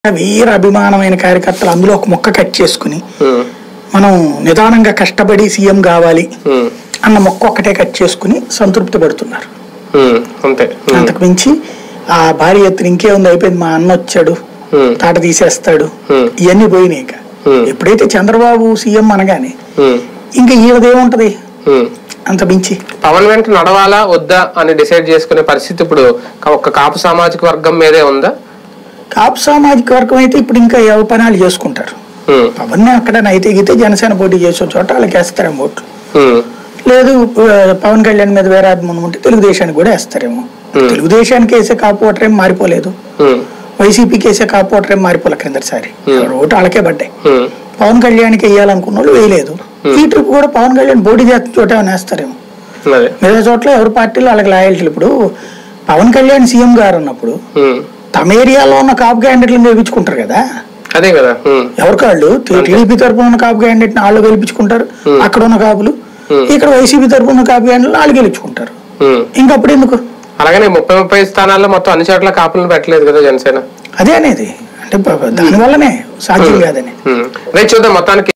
వీర అభిమానమైన కార్యకర్తలు అందులో ఒక మొక్క కట్ చేసుకుని ఉమ్, మనం నిదానంగా కష్టపడి సీఎం కావాలి ఉమ్, అన్న మొక్క ఒక్కటే కట్ చేసుకుని సంతృప్తి పడుతున్నారు ఉమ్, అంతే ఉమ్, అంతకు మించి ఆ భారీ ఎత్తున ఇంకేముంది అయిపోయింది మా అన్న వచ్చాడు ఉమ్, తాట తీసేస్తాడు Hmm. ఇవన్నీ పోయినాయి ఇక Hmm. ఎప్పుడైతే చంద్రబాబు సీఎం అనగానే ఉమ్, ఇంకా ఈయనదేముంటది ఉమ్. అంత మించి పవన్ వెంట నడవాలా వద్దా అని డిసైడ్ చేసుకునే పరిస్థితి ఇప్పుడు ఒక కాపు సామాజిక వర్గం మీదే ఉందా కాపు సామాజిక వర్గం అయితే ఇప్పుడు ఇంకా యవపనాలు చేసుకుంటారు ఉమ్, పవన్ అక్కడ నైతే గీతే జనసేన పోటీ చేసే చోట వాళ్ళకి వేస్తారేమో ఓట్లు ఉమ్, లేదు ఆ, పవన్ కళ్యాణ్ మీద వేరే అభిమానం ఉంటే తెలుగుదేశానికి కూడా వేస్తారేమో Hmm. తెలుగుదేశానికి వేసే కాపు ఓటర్ ఏం మారిపోలేదు ఉమ్, వైసీపీకి వేసే కాపు ఓటర్ ఏం మారిపోలే క్రిందటిసారి Hmm. ఎవరి ఓటు వాళ్ళకే పడ్డాయి ఉమ్, పవన్ కళ్యాణ్కి వేయాలనుకున్న వాళ్ళు వేయలేదు ఈ ట్రిప్ కూడా పవన్ కళ్యాణ్ పోటీ చేస్తున్న చోట ఏమైనా వేస్తారేమో అదే మిగతా చోట్ల ఎవరి పార్టీలో వాళ్ళకి లాయల్టీలు ఇప్పుడు పవన్ కళ్యాణ్ సీఎం గారు అన్నప్పుడు ఉమ్, తమ ఏరియాలో ఉన్న కాపు క్యాండిడేట్లను గెలిపించుకుంటారు కదా అదే కదా ఉమ్, ఎవరికి వాళ్ళు టీడీపీ తరపున ఉన్న కాపు క్యాండిడేట్ వాళ్ళు గెలిపించుకుంటారు అక్కడ ఉన్న కాపులు ఇక్కడ వైసీపీ తరపున ఉన్న కాపు క్యాండిడేట్ వాళ్ళు గెలిపించుకుంటారు ఉమ్. ఇంకా అప్పుడు ఎందుకు అలాగనే ముప్పై ముప్పై స్థానాల్లో మొత్తం అన్ని చోట్ల కాపులను పెట్టలేదు కదా జనసేన అదే అనేది అంటే ప- దానివల్లనే సాధ్యం కాదని ఉమ్. రేపు చూద్దాం మొత్తానికి